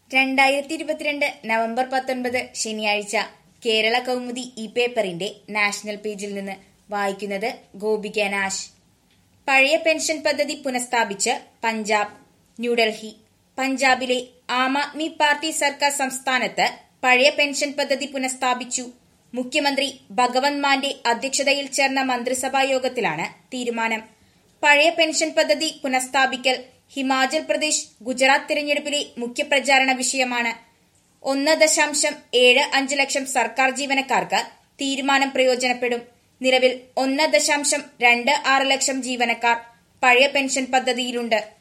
രണ്ടായിരത്തി ഇരുപത്തിരണ്ട് നവംബർ പത്തൊൻപത് ശനിയാഴ്ച കേരള കൗമുദി ഇ പേപ്പറിന്റെ നാഷണൽ പേജിൽ നിന്ന് വായിക്കുന്നത് ഗോപിക നാശ് പഴയ പെൻഷൻ പദ്ധതി പുനഃസ്ഥാപിച്ച് പഞ്ചാബ് ന്യൂഡൽഹി പഞ്ചാബിലെ ആം ആദ്മി പാർട്ടി സർക്കാർ സംസ്ഥാനത്ത് പഴയ പെൻഷൻ പദ്ധതി പുനഃസ്ഥാപിച്ചു മുഖ്യമന്ത്രി ഭഗവന്ത് മാന്റെ അധ്യക്ഷതയിൽ ചേർന്ന മന്ത്രിസഭാ യോഗത്തിലാണ് തീരുമാനം പഴയ പെൻഷൻ പദ്ധതി പുനഃസ്ഥാപിക്കൽ ഹിമാചൽ പ്രദേശ് ഗുജറാത്ത് തിരഞ്ഞെടുപ്പിലെ മുഖ്യപ്രചാരണ വിഷയമാണ് ഒന്ന് ദശാംശം ഏഴ് അഞ്ച് ലക്ഷം സർക്കാർ ജീവനക്കാർക്ക് തീരുമാനം പ്രയോജനപ്പെടും നിലവിൽ ഒന്ന് ദശാംശം രണ്ട് ആറ് ലക്ഷം ജീവനക്കാർ പഴയ പെൻഷൻ പദ്ധതിയിലുണ്ട്